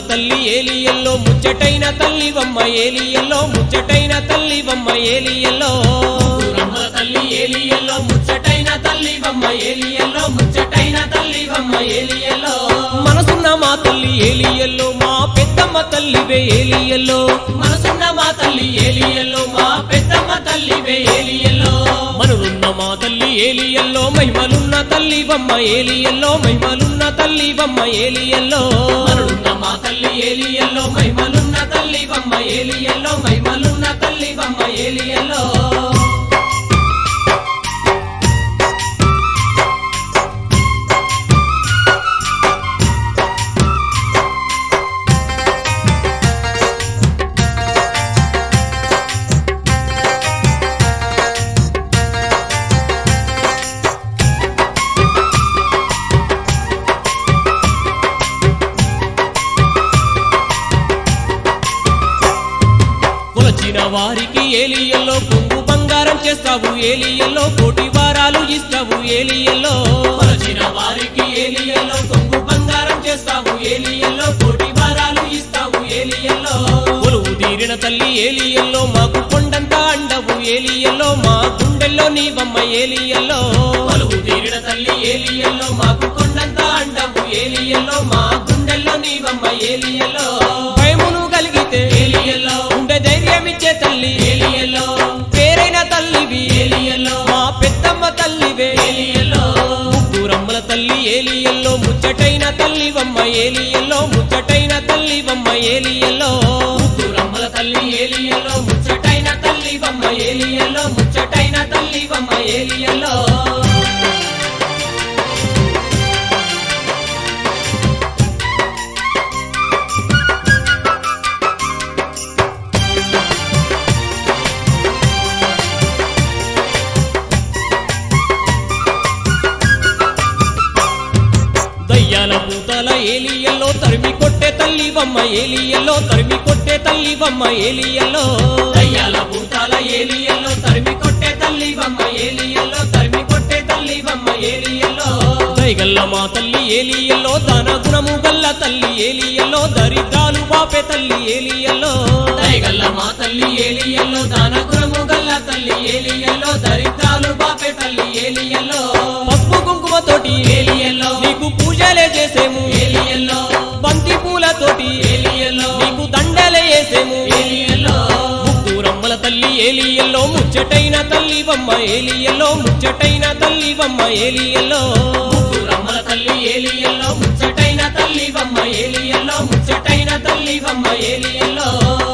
తల్లి ఏలియల్లో ముచ్చటైన తల్లివమ్మ ఏలియల్లో ముచ్చటైన తల్లివమ్మ ఏలియల్లో రమ్మల తల్లి ఏలియల్లో ముచ్చటైన తల్లివమ్మ ఏలియల్లో ముచ్చటైన తల్లివమ్మ ఏలియల్లో మనసున్న మా తల్లి ఏలియల్లో మా పెద్దమ్మ తల్లివే ఏలియల్లో మనసున్న మా తల్లి ఏలియల్లో మా పెద్దమ్మ తల్లివే ఏలియల్లో మనులున్న మా తల్లి ఏలియల్లో మహిమలున్న తల్లివమ్మ ఏలియల్లో మహిమలున్న తల్లివమ్మ ఏలియల్లో మనుడున్న మా తల్లి ఏలియల్లో మహిమలున్న తల్లివమ్మ ఏలియల్లో మహిమలున్న తల్లివమ్మ ఏలియల్లో కొలచిన వారికి ఏలియల్లో కొంగు బంగారం చేస్తావు ఏలియల్లో కోటి వారాలు ఇస్తావు ఏలియల్లో కొలచిన వారికి ఏలియల్లో కొంగు బంగారం చేస్తావు ఏలియల్లో కోటి వారాలు ఇస్తావు ఏలియల్లో కొలువు తీరిన తల్లి ఏలియల్లో మాకు కొండంత అండవు ఏలియల్లో మా గుండెల్లో నీవమ్మ ఏలియల్లో కొలువు తీరిన తల్లి ఏలియల్లో మాకు కొండంత అండవు ఏలియల్లో మా గుండెల్లో నీవమ్మ ఏలియల్లో భయమును కలిగితే ఏలియల్లో గుండె ధైర్యమిచ్చే తల్లి ఏలియల్లో పేరైన తల్లివి ఏలియల్లో మా పెద్దమ్మ తల్లివే ఏలియల్లో ముగ్గురమ్మల తల్లి ఏలియల్లో ముచ్చటైన తల్లివమ్మ ఏలియల్లో ముచ్చటైన తల్లివమ్మ ఏలియల్లో రమ్మల తల్లి ఏలియల్లో ముచ్చటైన తల్లివమ్మ ఏలియల్లో ముచ్చటైన తల్లివమ్మ ఏలియల్లో దయ్యాల పూతల ఏలియల్లో తరిమి కొట్టే తల్లివమ్మ ఏలియల్లో తరిమి కొట్టే తల్లివమ్మ ఏలియల్లో దయ్యాల భూతాల ఏలియల్లో తరిమి కొట్టే తల్లివమ్మ ఏలియల్లో తరిమి కొట్టే తల్లివమ్మ ఏలియల్లో దైగల్ల మా తల్లి ఏలియల్లో దాన గుణము గల్ల తల్లి ఏలియల్లో దరిద్రాలు బాపే తల్లి ఏలియల్లో దయగల్ల మా తల్లి ఏలియల్లో దాన గుణము గల్ల తల్లి ఏలియల్లో దరిద్రాలు బాపే తల్లి ఏలియల్లో పసుపు కుంకుమతోటి ఏలియల్లో నీకు పూజలే చేసేము ఏలియల్లో బంతి పూలతోటి ఏలియల్లో నీకు దండలే వేసేము ఏలియల్లో ముగ్గురమ్మల తల్లి ఏలియల్లో ముచ్చటైన తల్లివమ్మ ఏలియల్లో ముచ్చటైన తల్లివమ్మ ఏలియల్లో రమ్మల తల్లి ఏలియల్లో ముచ్చటైన తల్లివమ్మ ఏలియల్లో ముచ్చటైన తల్లివమ్మ ఏలియల్లో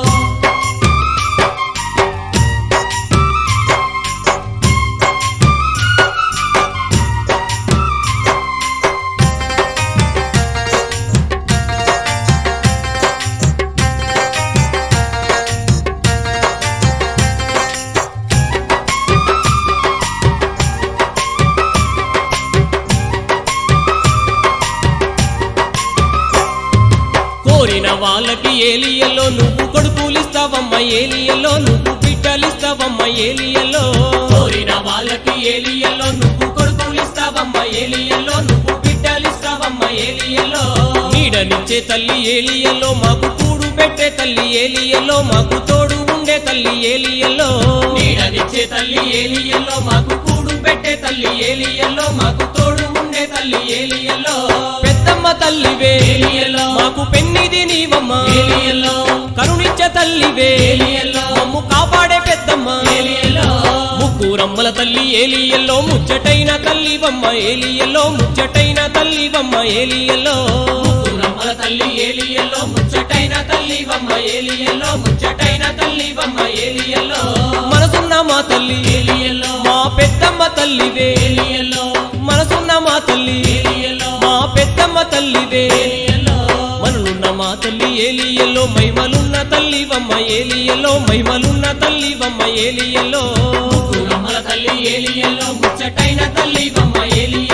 కోరిన వాళ్ళకి ఏలియల్లో నువ్వు కొడుకులిస్తావమ్మ ఏలియల్లో నువ్వు బిడ్డలిస్తావమ్మ ఏలియల్లో కోరిన వాళ్ళకి ఏలియల్లో నువ్వు కొడుకులిస్తావమ్మ ఏలియల్లో నువ్వు బిడ్డలిస్తావమ్మ ఏలియల్లో నీడనిచ్చే తల్లి ఏలియల్లో మాకు కూడు పెట్టే తల్లి ఏలియల్లో మాకు తోడు ఉండే తల్లి ఏలియల్లో నీడనిచ్చే తల్లి ఏలియల్లో మాకు కూడు పెట్టే తల్లి ఏలియల్లో మాకు తోడు ఉండే తల్లి ఏలియల్లో పెద్దమ్మ తల్లివే ఏలియల్లో మాకు పెన్నిది నీవమ్మ ఏలియల్లో కరుణించే తల్లివే ఏలియల్లో మమ్ము కాపాడే పెద్దమ్మ ఏలియల్లో ముగ్గురమ్మల తల్లి ఏలియల్లో ముచ్చటైన తల్లివమ్మ ఏలియల్లో ముచ్చటైన తల్లివమ్మ ఏలియల్లో రమ్మల తల్లి ఏలియల్లో ముచ్చటైన తల్లివమ్మ ఏలియల్లో ముచ్చటైన తల్లివమ్మ ఏలియల్లో మనసున్న మా తల్లి ఏలియల్లో మా పెద్దమ్మ తల్లివే ఏలియల్లో మనసున్న మా తల్లి ఏలియల్లో మా పెద్దమ్మ తల్లివే ఏలియల్లో మనులున్న మా తల్లి ఏలియల్లో మహిమలున్న తల్లివమ్మ ఏలియల్లో మహిమలున్న తల్లివమ్మ ఏలియల్లో రమ్మల తల్లి ఏలియల్లో ముచ్చటైన తల్లివమ్మ ఏలియల్లో